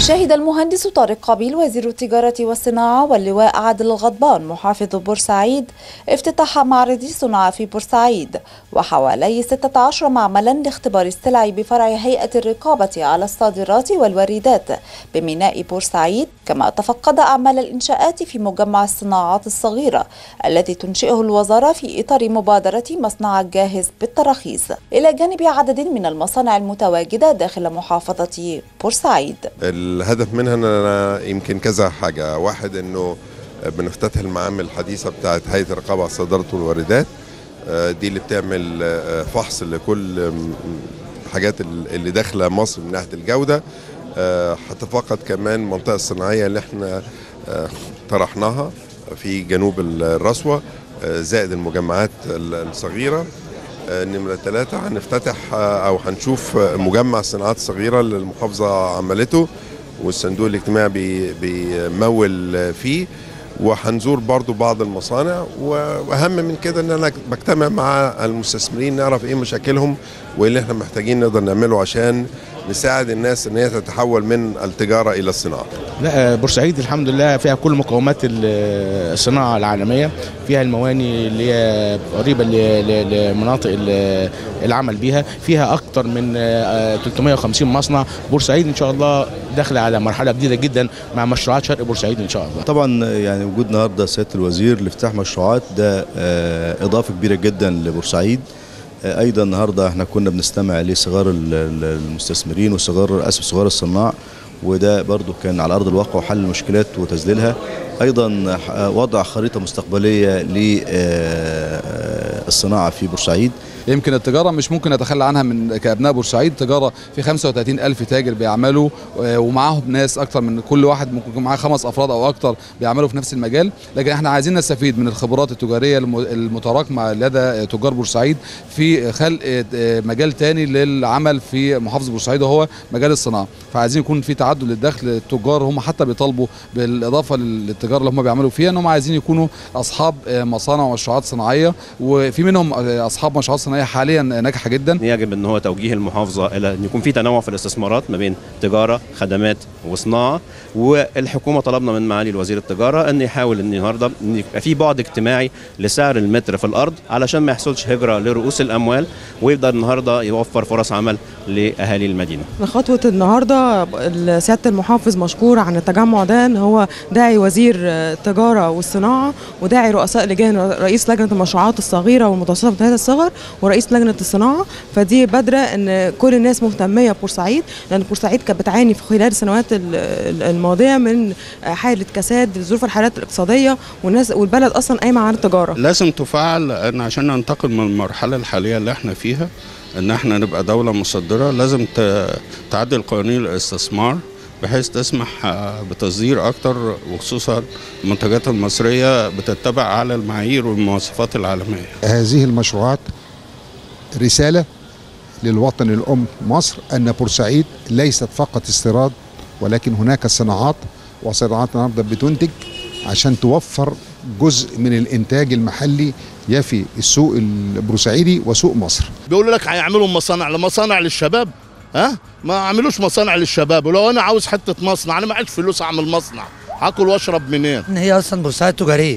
شهد المهندس طارق قابيل وزير التجارة والصناعة واللواء عادل الغضبان محافظ بورسعيد افتتاح معرض صناعة في بورسعيد وحوالي 16 معملا لاختبار السلع بفرع هيئة الرقابة على الصادرات والواردات بميناء بورسعيد كما تفقد أعمال الإنشاءات في مجمع الصناعات الصغيرة التي تنشئه الوزارة في إطار مبادرة مصنع جاهز بالتراخيص إلى جانب عدد من المصانع المتواجدة داخل محافظة بورسعيد الهدف منها أننا يمكن كذا حاجة واحد أنه بنفتتح المعامل الحديثة بتاعت هيئة الرقابة على الصادرات والواردات دي اللي بتعمل فحص لكل الحاجات اللي داخلة مصر من ناحية الجودة هتفقد كمان المنطقة الصناعية اللي احنا طرحناها في جنوب الرسوة زائد المجمعات الصغيرة نمرة ثلاثة هنفتتح أو هنشوف مجمع الصناعات الصغيرة اللي المحافظة عملته والصندوق الاجتماعي بيمول فيه وهنزور برضو بعض المصانع واهم من كده ان انا بجتمع مع المستثمرين نعرف ايه مشاكلهم وايه اللي احنا محتاجين نقدر نعمله عشان نساعد الناس ان هي تتحول من التجاره الى الصناعه. لا بورسعيد الحمد لله فيها كل مقومات الصناعه العالميه، فيها المواني اللي هي قريبه لمناطق العمل بيها، فيها اكثر من 350 مصنع، بورسعيد ان شاء الله داخله على مرحله جديده جدا مع مشروعات شرق بورسعيد ان شاء الله. طبعا يعني وجود النهارده سياده الوزير لافتتاح مشروعات ده اضافه كبيره جدا لبورسعيد. ايضا النهارده احنا كنا بنستمع لصغار المستثمرين وصغار اسف صغار الصناع وده برضو كان على ارض الواقع وحل المشكلات وتذليلها ايضا وضع خريطه مستقبليه للصناعه في بورسعيد يمكن التجاره مش ممكن نتخلى عنها من كابناء بورسعيد تجاره في 35 الف تاجر بيعملوا ومعاهم ناس اكتر من كل واحد ممكن يكون معاه خمس افراد او اكتر بيعملوا في نفس المجال لكن احنا عايزين نستفيد من الخبرات التجاريه المتراكمه لدى تجار بورسعيد في خلق مجال تاني للعمل في محافظه بورسعيد وهو مجال الصناعه فعايزين يكون في تعدد للدخل التجار هم حتى بيطالبوا بالاضافه للتجاره اللي هم بيعملوا فيها ان هم عايزين يكونوا اصحاب مصانع ومشروعات صناعيه وفي منهم اصحاب مشروعات صناعيه حاليا ناجحه جدا يجب ان هو توجيه المحافظه الى ان يكون في تنوع في الاستثمارات ما بين تجاره خدمات وصناعه والحكومه طلبنا من معالي الوزير التجاره ان يحاول ان النهارده ان يبقى في بعد اجتماعي لسعر المتر في الارض علشان ما يحصلش هجره لرؤوس الاموال ويقدر النهارده يوفر فرص عمل لاهالي المدينه. خطوه النهارده سياده المحافظ مشكور عن التجمع ده ان هو داعي وزير التجاره والصناعه وداعي رؤساء لجان رئيس لجنه المشروعات الصغيره والمتوسطه ومنتهيه الصغر ورئيس لجنه الصناعه فدي بادره ان كل الناس مهتميه ببورسعيد لان بورسعيد كانت بتعاني في خلال السنوات الماضيه من حاله كساد ظروف الحالات الاقتصاديه والناس والبلد اصلا قايمه على التجاره لازم تفعل لان عشان ننتقل من المرحله الحاليه اللي احنا فيها ان احنا نبقى دوله مصدره لازم تعدل قوانين الاستثمار بحيث تسمح بتصدير اكتر وخصوصا المنتجات المصريه بتتبع على المعايير والمواصفات العالميه. هذه المشروعات رساله للوطن الام مصر ان بورسعيد ليست فقط استيراد ولكن هناك صناعات وصناعات النهارده بتنتج عشان توفر جزء من الانتاج المحلي يفي السوق البورسعيدي وسوق مصر. بيقولوا لك هيعملوا مصانع لمصانع للشباب ها ما عملوش مصانع للشباب ولو انا عاوز حته مصنع انا معيش فلوس اعمل مصنع هاكل واشرب منين؟ ان هي اصلا بورسعيد تجاريه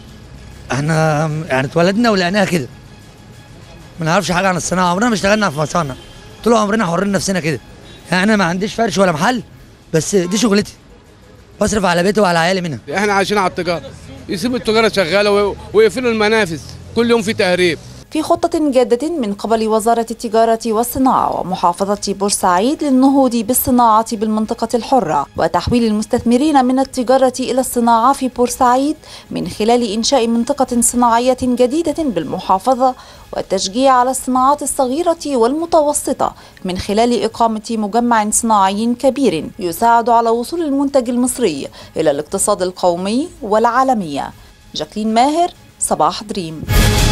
احنا يعني اتولدنا ولقيناها كده ما نعرفش حاجه عن الصناعه عمرنا ما اشتغلنا في مصانع طول عمرنا حرين نفسنا كده يعني انا ما عنديش فرش ولا محل بس دي شغلتي بصرف على بيتي وعلى عيالي منها احنا عايشين على التجاره يسيبوا التجاره شغاله ويقفلوا المنافذ كل يوم في تهريب في خطة جادة من قبل وزارة التجارة والصناعة ومحافظة بورسعيد للنهوض بالصناعة بالمنطقة الحرة وتحويل المستثمرين من التجارة إلى الصناعة في بورسعيد من خلال إنشاء منطقة صناعية جديدة بالمحافظة والتشجيع على الصناعات الصغيرة والمتوسطة من خلال إقامة مجمع صناعي كبير يساعد على وصول المنتج المصري إلى الاقتصاد القومي والعالمي جاكلين ماهر صباح دريم